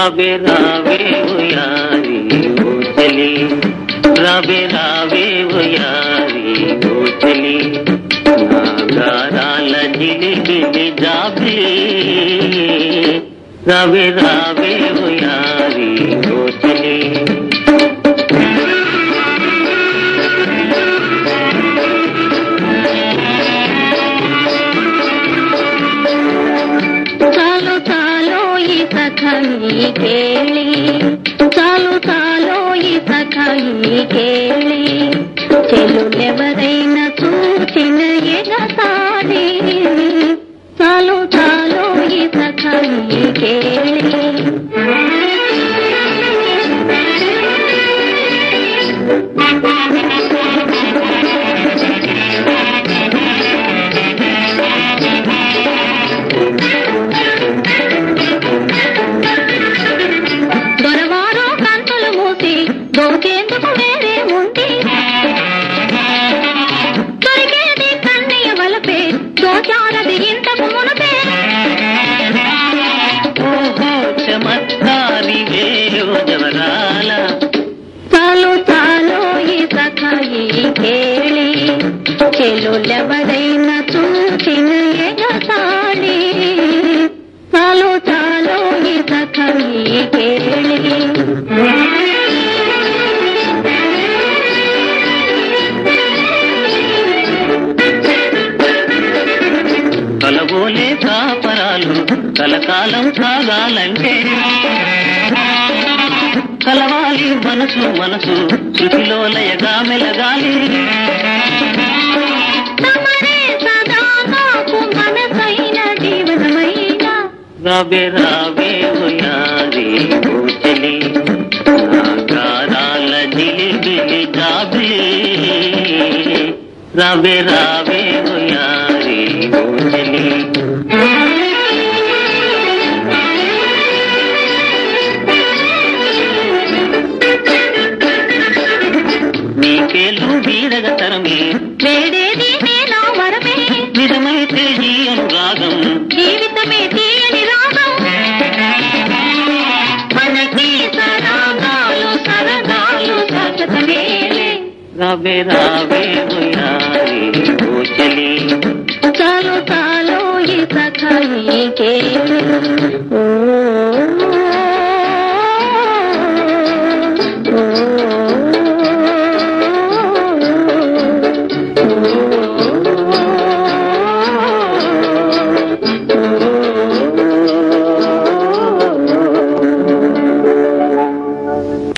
రావే రావే ఉయారి ఓ చలి రావే రావే ఉయారి ఓ చలి నా గారాల జిలిబిలి జాబిలి రావే రావే ఉయారి ఓ చలి చాలు చాలు ఈ సఖీ కేಳಿ చాలు చాలు ఈ సఖీ కేಳಿ చెల్లులెవరైనా చూసిన ఎగతాడి చాలు చాలు ఈ సఖీ కేಳಿ దొరవారు కంతులు మూసి దోచేందుకు వేరే ఉంటే దొరికేది కన్నయ్య వలపే దోచారది ఇంతకు మునపే ఓహో చమత్కారి వేయో జవరాల చాలు చాలు ఈ సఖాయి కేಳಿ చెల్లులెవరైనా చూసిన ఎగతాళి చాలు చాలు ఈ సఖాయి కేಳಿ కలబోలే కాపరాలు కలకాలం సాగాలంటే కలవాలి మనసు మనసు శృతిలో లయగా మెలగాలి తమరే సదా నాకు మనసైన జీవనమైన రావే రావే ఉయారి ఓ చలి నా గారాల జిలిబిలి జాబిలి రావే రావే ఉయారి ఓ చలి నీకేలు వీరగ తరమే వేడేది నేనా వరమే నిజమైతే ఈ అనురాగం జీవితమే తీయని రాగం మనకి సరాగాలు సరదాలు సతతమేలే రావే రావే ఉయారి ఓ చలి చాలు చాలు ఈ సఖాయి కేళి ఓ